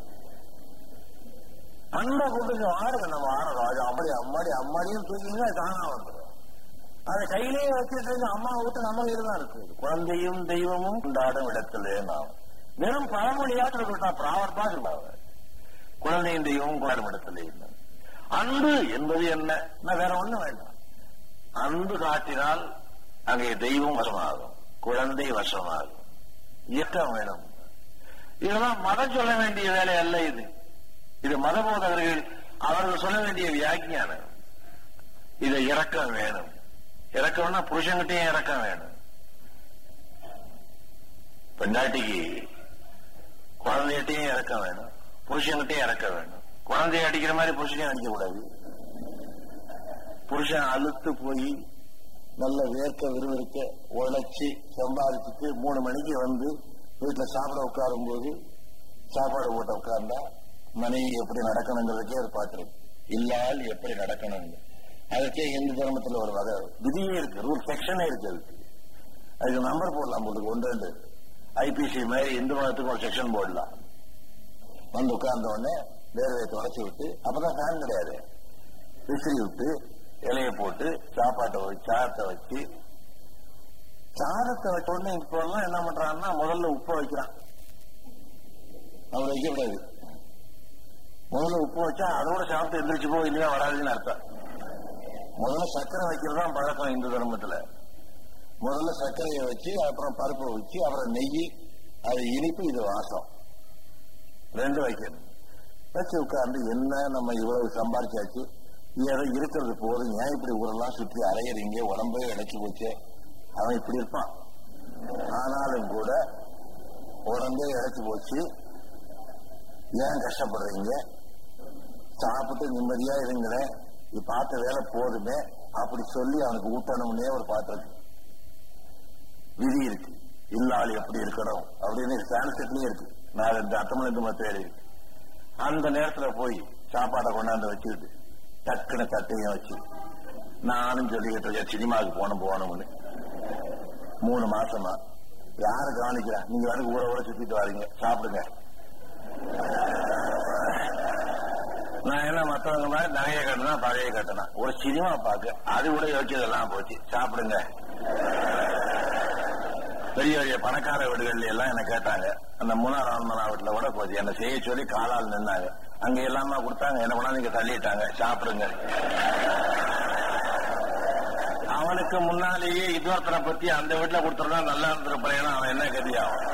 அன்பை கொண்டு ஆடுங்க நம்ம ஆட ராஜா அம்மாடி அம்மாடி அம்மாடியும் தூக்கிங்க தானா வந்துடும் அதை கையிலேயே வச்சுட்டு இருந்து அம்மா விட்டு நம்ம கையில தான் இருக்கு குழந்தையும் தெய்வமும் கொண்டாடும் இடத்திலே நாம் வெறும் பழமொழியாட்டு இருக்கா பிராவர் தான் இருப்பாங்க குழந்தையும் தெய்வமும் கொண்டாடும் இடத்திலே இல்லை. அன்பு என்பது என்ன நான் வேற ஒண்ணும் வேண்டாம் அன்பு காட்டினால் அங்கே தெய்வம் வசமாகும் குழந்தை வசமாகும் இயக்கம் வேணும் இதெல்லாம் மதம் சொல்ல வேண்டிய வேலை அல்ல இது இது மத போதகர்கள் அவர்கள் சொல்ல வேண்டிய வியாக்கியானம் இதை இறக்கம் வேணும் இறக்கம்னா புருஷன்கிட்டயும் இறக்கம் வேணும் பெண்டாட்டிக்கு குழந்தைகிட்டையும் இறக்கம் வேணும் புருஷன்கிட்டயும் இறக்க வேணும் குழந்தைய அடிக்கிற மாதிரி புருஷனையும் அடிக்க கூடாது புருஷன் அழுத்து போய் நல்ல வேர்க்க விறுவிறுக்க உழைச்சி சம்பாதிச்சுட்டு மூணு மணிக்கு வந்து வீட்டுல சாப்பிட உட்காரும் போது சாப்பாடு போட்டு உட்கார்ந்தா மனைவி எப்படி நடக்கணுங்கிறதுக்கே ஒரு பாட்டு இருக்கு இல்லால் எப்படி நடக்கணும் அதுக்கே இந்து தர்மத்துல ஒரு வகை விதியே இருக்கு ரூல் செக்ஷனே இருக்கு அதுக்கு அதுக்கு நம்பர் போடலாம் போட்டு ஒன்று ரெண்டு ஐபிசி மாதிரி இந்து மதத்துக்கு ஒரு செக்ஷன் போடலாம் வந்து உட்கார்ந்த உடனே வேர்வையை தொடச்சி விட்டு அப்பதான் ஃபேன் கிடையாது விசிறி விட்டு இலைய போட்டு சாப்பாட்டை வச்சு சாதத்தை வச்சு சாதத்தை வச்ச உடனே இப்ப எல்லாம் என்ன பண்றான்னா முதல்ல உப்பை வைக்கிறான் அவர் வைக்கக்கூடாது முதல்ல உப்பு வச்சா அதோட சாப்பிட்டு எந்திரிச்சு போய் இல்லையா வராதுன்னு அர்த்தம் முதல்ல சர்க்கரை வைக்கிறது தான் பழக்கம் இந்து தர்மத்துல முதல்ல சர்க்கரையை வச்சு அப்புறம் பருப்பை வச்சு அப்புறம் நெய் அது இனிப்பு இது வாசம் ரெண்டு வைக்கணும் வச்சு உட்கார்ந்து என்ன நம்ம இவ்வளவு சம்பாரிச்சாச்சு ஏதோ இருக்கிறது போதும் ஏன் இப்படி ஊரெல்லாம் சுற்றி அலையறீங்க உடம்பே இழைச்சி போச்சு அவன் இப்படி இருப்பான் ஆனாலும் கூட உடம்பே இழைச்சி போச்சு ஏன் கஷ்டப்படுறீங்க சாப்பிட்டு நிம்மதியா இருங்களேன் நீ பார்த்த வேலை போதுமே அப்படி சொல்லி அவனுக்கு ஊட்டணும்னே ஒரு பாட்டு இருக்கு விதி இருக்கு இல்லாள் எப்படி இருக்கணும் அப்படின்னு சான்ஸ்கிரிட்லயும் இருக்கு நான் இந்த அத்தமிழ் இந்து மத்த இருக்கு அந்த நேரத்துல போய் சாப்பாடை கொண்டாந்து வச்சுக்கிட்டு டக்குன்னு தட்டையும் வச்சு நானும் சொல்லிக்கிட்டு இருக்கேன் சினிமாவுக்கு போகணும் போகணும்னு மூணு மாசமா யாரு கவனிக்கிறா நீங்க வந்து ஊரை ஊரை சுத்திட்டு வரீங்க சாப்பிடுங்க நான் என்ன மத்தவங்க மாதிரி நகையை கட்டினா பழைய கட்டினா ஒரு சினிமா பார்க்க அது கூட யோசிச்சதெல்லாம் போச்சு சாப்பிடுங்க பெரிய பெரிய பணக்கார வீடுகள்ல எல்லாம் என்ன கேட்டாங்க அந்த மூணார் ஆன்மனா வீட்டுல கூட போச்சு என்ன செய்ய சொல்லி காலால் நின்னாங்க அங்க எல்லாமே கொடுத்தாங்க என்ன பண்ணா நீங்க தள்ளிட்டாங்க சாப்பிடுங்க அவனுக்கு முன்னாலேயே இன்னொருத்தனை பத்தி அந்த வீட்டுல கொடுத்துருந்தா நல்லா இருந்திருப்பேன் அவன் என்ன கதியாகும்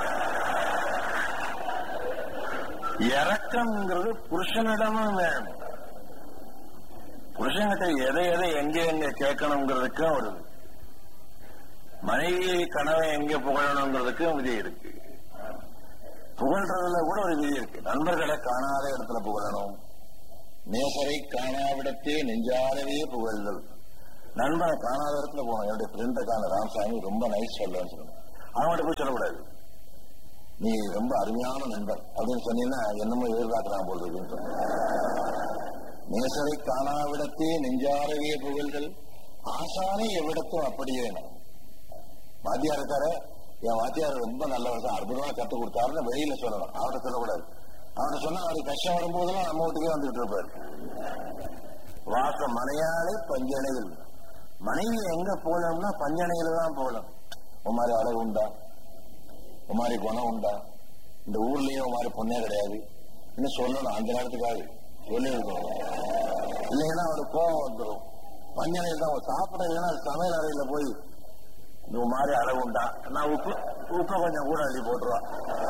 இறக்கம்ங்கிறது புருஷனிடமும் வேணும் புருஷன்கிட்ட எதை எதை எங்க எங்க கேட்கணுங்கிறதுக்கும் ஒரு மனைவி கனவை எங்க புகழணுங்கிறதுக்கும் விதி இருக்கு புகழ்றதுல கூட ஒரு விதி இருக்கு நண்பர்களை காணாத இடத்துல புகழணும் நேசரை காணாவிடத்தே நெஞ்சாரவே புகழ்தல் நண்பனை காணாத இடத்துல போனோம் என்னுடைய ஃப்ரெண்டை காண ராமசாமி ரொம்ப நைஸ் சொல்லன்னு சொல்லணும் அவன்கிட்ட போய் சொல்லக்கூடாது நீ ரொம்ப அருமையான நண்பர் அப்படின்னு சொன்னீங்கன்னா என்னமோ எதிர்பார்க்கிறான் போல் இருக்குன்னு சொன்ன நேசரை காணாவிடத்தே நெஞ்சாரவே புகழ்தல் ஆசானை எவ்விடத்தும் அப்படியே நான் வாத்தியார் இருக்காரு என் வாத்தியார் ரொம்ப நல்லவர் தான் அற்புதமா கத்துக் கொடுத்தாருன்னு வெளியில சொல்லணும் அவர்கிட்ட சொல்லக்கூடாது அவர்கிட்ட சொன்னா அவருக்கு கஷ்டம் வரும்போதெல்லாம் நம்ம வீட்டுக்கே வந்துட்டு இருப்பாரு வாச மனையாளை பஞ்சனையில் மனைவி எங்க போகலாம்னா பஞ்சனையில தான் போகலாம் உன் மாதிரி அழகு உண்டா உன் மாதிரி குணம் உண்டா இந்த ஊர்லயும் உன் மாதிரி பொண்ணே கிடையாது இன்னும் சொல்லணும் அந்த நேரத்துக்காக சொல்லி இருக்கணும் இல்லைன்னா அவருக்கு கோபம் வந்துடும் பஞ்சனையில் தான் சாப்பிட இல்லைன்னா சமையல் அறையில போய் இந்த மாதிரி அளவு உண்டா நான் உப்பு உப்பை கொஞ்சம் கூட அள்ளி போட்டுருவான்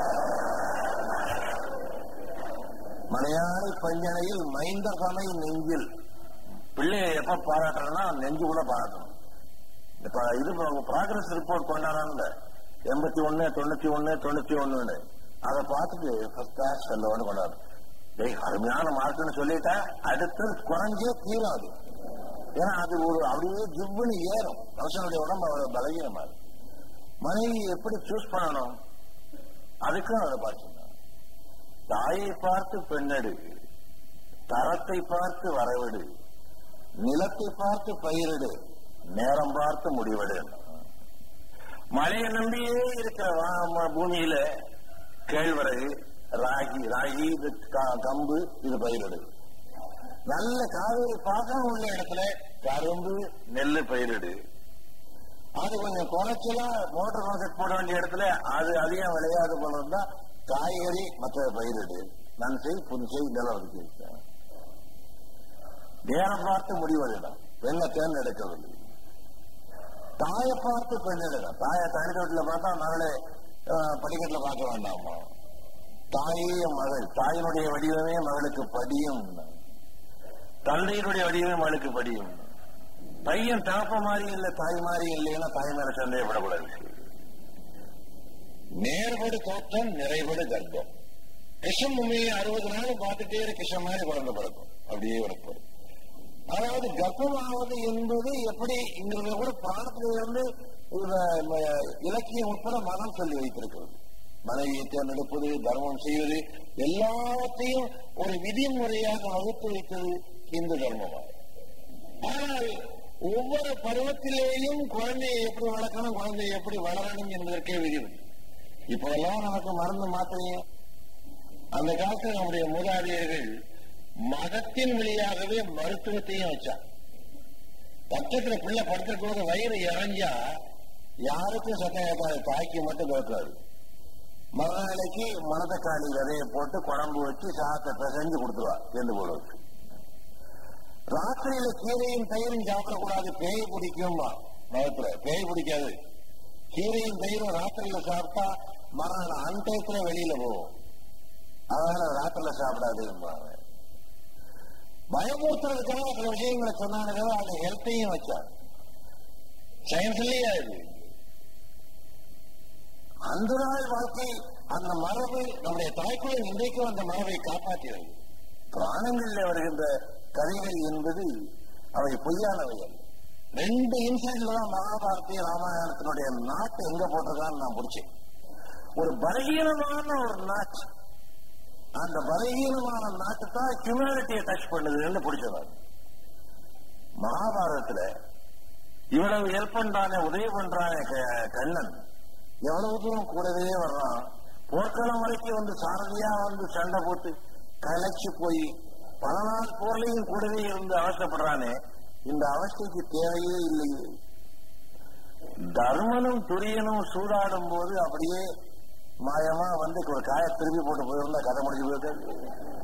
மலையாளி பஞ்சனையில் மைந்த சமை நெஞ்சில் பிள்ளையை எப்ப பாராட்டுறதுன்னா நெஞ்சு கூட பாராட்டணும் இப்ப இது ப்ராக்ரஸ் ரிப்போர்ட் கொண்டாடான்ல எண்பத்தி ஒண்ணு தொண்ணூத்தி ஒண்ணு தொண்ணூத்தி ஒண்ணுன்னு அதை பார்த்துட்டு ஃபர்ஸ்ட் கிளாஸ் செல்லவன்னு கொண்டாடும் டேய் அருமையான மார்க்னு சொல்லிட்டா அடுத்து குறைஞ்சே தீரும் அது ஏன்னா அது ஒரு அப்படியே ஜிவ்னு ஏறும் மனுஷனுடைய உடம்பு அவ்வளவு பலகீனமா இருக்கு மனைவி எப்படி சூஸ் பண்ணணும் அதுக்கும் அதை பார்த்துக்கணும் தாயை பார்த்து பெண்ணெடு தரத்தை பார்த்து வரவிடு நிலத்தை பார்த்து பயிரிடு நேரம் பார்த்து முடிவெடு மழையை நம்பியே இருக்கிற வா- பூமியில கேழ்வரகு ராகி ராகி இது க- கம்பு இது பயிரிடு நல்ல காவேரி பாசனம் உள்ள இடத்துல கரும்பு நெல்லு பயிரிடு அது கொஞ்சம் குறைச்சலா மோட்டர் கான்செப்ட் போட வேண்டிய இடத்துல அது அதிகம் விளையாது போல இருந்தா காய்கறி மற்ற பயிரிடு நன்சை புன்சை இதெல்லாம் ஒதுக்கி வைக்க நேரம் பார்த்து முடிவெடுலாம் பெண்ணை தேர்ந்தெடுக்கவில்லை தாயை பார்த்து பெண்ணெடுக்கலாம் தாயை தனி வீட்டுல பார்த்தா மகளே அஹ், படிக்கட்டுல பார்க்க வேண்டாமா தாயே மகள் தாயினுடைய வடிவமே மகளுக்கு படியும் தந்தையினுடைய வடிவமே மகளுக்கு படியும் பையன் தாப்ப மாதிரி இல்ல தாய் மாதிரி இல்லைன்னா தாய் மேல சந்தேகப்படக்கூடாது நேர்படு தோற்றம் நிறைபடு கர்ப்பம் கிருஷ்ண உண்மையை அறுபது நாள் பார்த்துட்டே இரு கிருஷ்ண மாதிரி குழந்தை பிறக்கும் அப்படியே உனக்கு அதாவது கர்ப்பமாவது என்பது எப்படிங்கிறத கூட பிராணத்தில இருந்து இந்த ம- இலக்கியம் உட்பட மனம் சொல்லி வைத்திருக்கிறது மனைவியை தேர்ந்தெடுப்பது தர்மம் செய்வது எல்லாத்தையும் ஒரு விதிமுறையாக வகுத்து வைத்தது இந்து தர்மமாகும் ஆனால் ஒவ்வொரு பருவத்திலேயும் குழந்தையை எப்படி வளர்க்கணும் குழந்தையை எப்படி வளரணும் என்பதற்கே விதி உண்டு. இப்பெல்லாம் நமக்கு மருந்து மாத்திரையும் அந்த காலத்தில் நம்முடைய மூதாதையர்கள் மதத்தின் வழியாகவே மருத்துவத்தையும் வச்சான் பக்கத்துல பிள்ளை படுத்துட்டு போது வயிறு இறஞ்சா யாருக்கும் சத்தம் கேட்காது தாய்க்கு மட்டும் கேட்காது மறுநாளைக்கு மணத்தக்காளி விதையை போட்டு குழம்பு வச்சு சாதத்தை பிசைஞ்சு கொடுத்துருவா சேர்ந்து போட வச்சு ராத்திரியில கீரையும் தயிரும் சாப்பிடக்கூடாது பேய் பிடிக்கும்பா மதத்துல பேய் பிடிக்காது கீரையும் தயிரும் ராத்திரியில சாப்பிட்டா மறுநாள் அந்தயத்துல வெளியில போகும் அதனால ராத்திரில சாப்பிடாதும்பாங்க பயமுறுத்துறதுக்காக சில விஷயங்களை சொன்னாங்க அந்த ஹெல்த்தையும் வச்சாங்க சயின்ஸ்லயே அது அந்த நாள் வாழ்க்கை அந்த மரபு நம்முடைய தாய்க்குள்ள இன்றைக்கும் அந்த மரபை காப்பாற்றியது புராணங்களில் வருகின்ற கதைகள் என்பது அவை பொய்யானவை அல்ல ரெண்டு இன்சிடென்ட்ல தான் மகாபாரதிய ராமாயணத்தினுடைய நாட்டு எங்க போட்டிருக்கான்னு நான் பிடிச்சேன் ஒரு பலகீனமான ஒரு நாட்டு அந்த பலகீனமான நாட்டு தான் ஹியூமனிட்டியை டச் பண்ணுதுன்னு பிடிச்சவர் மகாபாரதத்துல இவ்வளவு ஹெல்ப் பண்றானே உதவி பண்றானே க- கண்ணன் எவ்வளவு தூரம் கூடவே வர்றான் போர்க்களம் வரைக்கும் வந்து சாரதியா வந்து சண்டை போட்டு கலைச்சு போய் பல நாள் போர்லையும் கூடவே இருந்து அவசப்படுறானே இந்த அவஸ்தைக்கு தேவையே இல்லையே தர்மனும் துரியனும் சூதாடும் போது அப்படியே மாயமா வந்து ஒரு காய திருப்பி போட்டு போயிருந்தா கதை முடிஞ்சு போயிருக்காது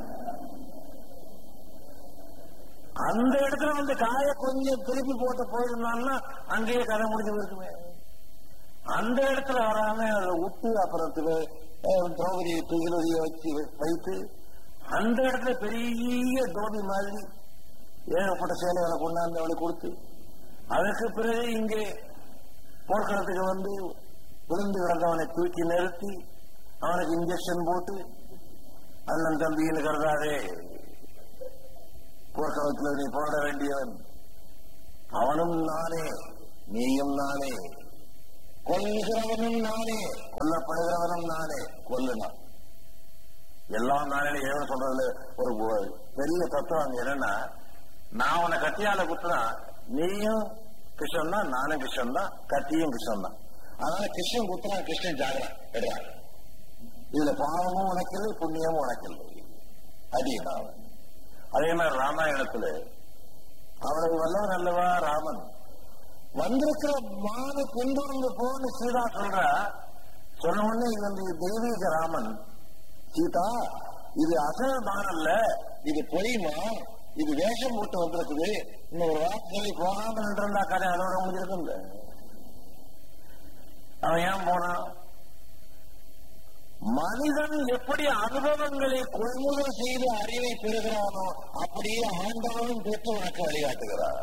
அந்த இடத்துல வந்து காய கொஞ்சம் திருப்பி போட்டு போயிருந்தான்னா அங்கேயே கதை முடிஞ்சு போயிருக்குமே அந்த இடத்துல வராம அதை விட்டு அப்புறம் திரு- அஹ் திரௌபதியை துகிலதியை வச்சு வைத்து அந்த இடத்துல பெரிய டோபி மாதிரி ஏகப்பட்ட சேலைகளை கொண்டாந்து அவளுக்கு கொடுத்து அதற்கு பிறகு இங்கே போர்க்களத்துக்கு வந்து விழுந்து கிடந்தவனை தூக்கி நிறுத்தி அவனுக்கு இன்ஜெக்ஷன் போட்டு அண்ணன் தம்பின்னு கருதாதே போர்க்களத்தில் நீ போட வேண்டியவன் அவனும் நானே நீயும் நானே கொல்கிறவனும் நானே கொல்லப்படுகிறவனும் நானே கொல்லுனா எல்லாம் நானே ஏன் சொல்றதுல ஒரு ஒரு பெரிய தத்துவம் அங்க என்னன்னா நான் உன்னை கத்தியால குத்துனா நீயும் கிருஷ்ணன் தான் நானும் கிருஷ்ணன் தான் கத்தியும் கிருஷ்ணன் தான் அதனால கிருஷ்ணன் குத்துனா கிருஷ்ணன் ஜாகரன் எடுறான் இதுல பாவமும் உனக்கில்லை புண்ணியமும் உனக்கில்லை அடியன் அவன் அதே மாதிரி ராமாயணத்துல அவனுக்கு வல்லவன் அல்லவா ராமன் வந்திருக்கிற மானு பின்தொடர்ந்து போன்னு சீதா சொல்ற சொன்ன உடனே இது வந்து தெய்வீக ராமன் சீதா இது அசல் மான் அல்ல இது பொய்மா இது வேஷம் போட்டு வந்திருக்குது இன்னும் ஒரு வார்த்தை சொல்லி போகாம நின்றிருந்தா கதை அதோட முடிஞ்சிருக்குங்க அவன் ஏன் போனான் மனிதன் எப்படி அனுபவங்களை கொள்முதல் செய்து அறிவை பெறுகிறானோ அப்படியே ஆண்டவனும் பெற்று உனக்கு வழிகாட்டுகிறான்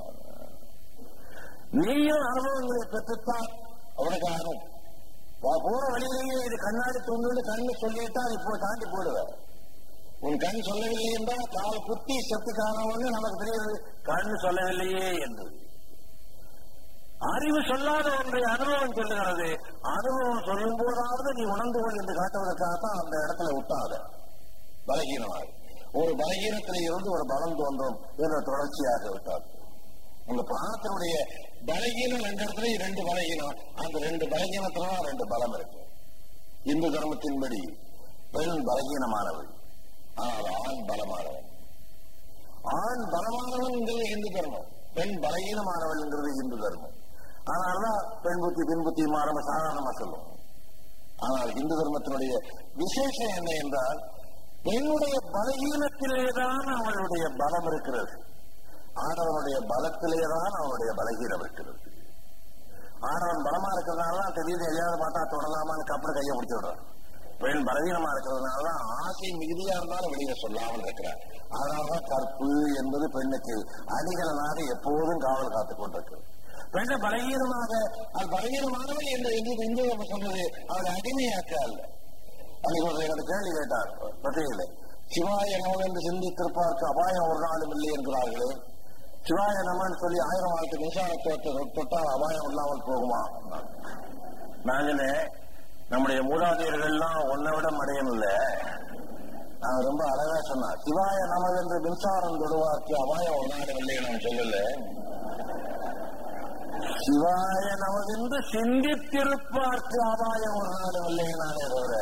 நீயும் அனுபவங்களை பெற்றுத்தான் அவனுக்கு ஆகும் போற வழியிலேயே இது கண்ணாடி தொண்டு கண்ணு சொல்லிட்டா இப்போ தாண்டி போடுவ உன் கண் சொல்லவில்லை என்றால் கால் குத்தி செத்து காணவன்னு நமக்கு தெரியுது கண் சொல்லவில்லையே என்று அறிவு சொல்லாத ஒன்றை அனுபவம் சொல்லுகிறது அனுபவம் சொல்லும் போதாவது நீ உணர்ந்து கொள் என்று காட்டுவதற்காகத்தான் அந்த இடத்துல விட்டாத பலகீனமாக ஒரு பலகீனத்திலே இருந்து ஒரு பலம் தோன்றும் என்ற தொடர்ச்சியாக விட்டார் உங்க பிராணத்தினுடைய பலகீனம் ரெண்டு இடத்துல ரெண்டு பலகீனம் அந்த ரெண்டு பலகீனத்துலதான் ரெண்டு பலம் இருக்கு இந்து தர்மத்தின்படி பெண் பலகீனமானவள் ஆனால் ஆண் பலமானவன் ஆண் பலமானவன்ங்கிறது இந்து தர்மம் பெண் பலகீனமானவள்ங்கிறது இந்து தர்மம் அதனாலதான் பெண் புத்தி பின் புத்தி மாறாம சாதாரணமா சொல்லுவோம் ஆனால் இந்து தர்மத்தினுடைய விசேஷம் என்ன என்றால் பெண்ணுடைய பலகீனத்திலேதான் அவளுடைய பலம் இருக்கிறது ஆடவனுடைய பலத்திலேதான் அவனுடைய பலகீனம் இருக்கிறது ஆடவன் பலமா இருக்கிறதுனால தான் திடீர்னு எதையாவது பார்த்தா தொடலாமான்னு கப்பல் கையை பிடிச்சு விடுறான் பெண் பலவீனமா இருக்கிறதுனாலதான் ஆசை மிகுதியா இருந்தாலும் வெளியில சொல்லாமல் இருக்கிறார் அதனாலதான் கற்பு என்பது பெண்ணுக்கு அணிகலனாக எப்போதும் காவல் காத்துக் கொண்டிருக்கிறது பெண்ணை பலகீனமாக அது பலகீனமானவள் என்று என்று இந்து நம்ம சொன்னது அவளை அடிமையாக்க அல்ல அன்னைக்கு ஒரு எனக்கு கேள்வி கேட்டார் பத்திரிகையில சிவாய நமன் என்று சிந்தித்திருப்பார்க்கு அபாயம் ஒரு நாளும் இல்லை என்கிறார்களே சிவாய நமன் சொல்லி ஆயிரம் ஆயிரத்து மின்சாரத்தை தொட்டால் அபாயம் இல்லாமல் போகுமா நான் சொன்னேன் நம்முடைய மூதாதையர்கள்லாம் ஒன்னை விட மடையம் இல்ல அவன் ரொம்ப அழகா சொன்னான் சிவாய நமது என்று மின்சாரம் தொடுவார்க்கு அபாயம் ஒரு நாடு இல்லை நான் சொல்லல சிவாய நமதென்று சிந்தித்திருப்பார்க்கு அபாயம் ஒரு நாடு இல்லை நானே தவிர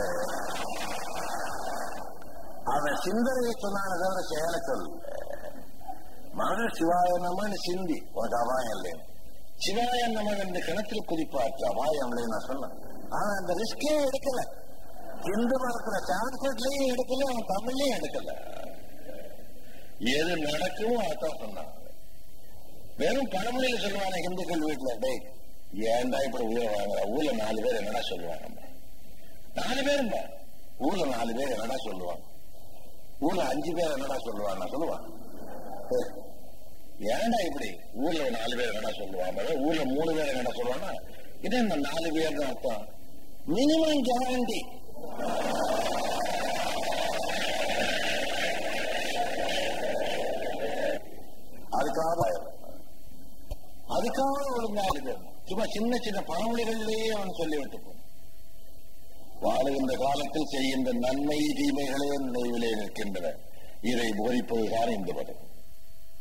அவன் சிந்தனையை சொன்னானே தவிர செயலை சொல்ல மனது சிவாய நமன்னு சிந்தி உனக்கு அபாயம் இல்லை சிவாய நமன் என்று கிணத்தில் குதிப்பார்க்கு அபாயம் இல்லை நான் சொன்னேன் ஆனா அந்த ரிஸ்கே எடுக்கல இந்து மதத்துல சான்ஸ்கிரிட்லயும் எடுக்கல அவன் தமிழ்லயும் எடுக்கல எது நடக்குமோ அதான் சொன்னான் வெறும் பழமொழியில சொல்லுவாங்க இந்துக்கள் வீட்டுல டேய் ஏன்டா இப்படி உயிரை வாங்குற ஊர்ல நாலு பேர் என்னடா சொல்லுவாங்க நாலு பேருங்க ஊர்ல நாலு பேர் என்னடா சொல்லுவாங்க ஊர்ல அஞ்சு பேர் என்னடா சொல்லுவாங்க சொல்லுவான் ஏன்டா இப்படி ஊர்ல நாலு பேர் என்னடா சொல்லுவாங்க ஊர்ல மூணு பேர் என்னடா சொல்லுவாங்க இது இந்த நாலு பேர் தான் அர்த்தம் மினிமம் கேரண்டி அதுக்காக அதுக்காக ஒழுங்கா இருக்கு சும்மா சின்ன சின்ன பழமொழிகளிலேயே அவன் சொல்லிவிட்டு போ வாழுகின்ற காலத்தில் செய்கின்ற நன்மை தீமைகளே நினைவிலே நிற்கின்றன இதை போதிப்பதுதான் இந்த பதம்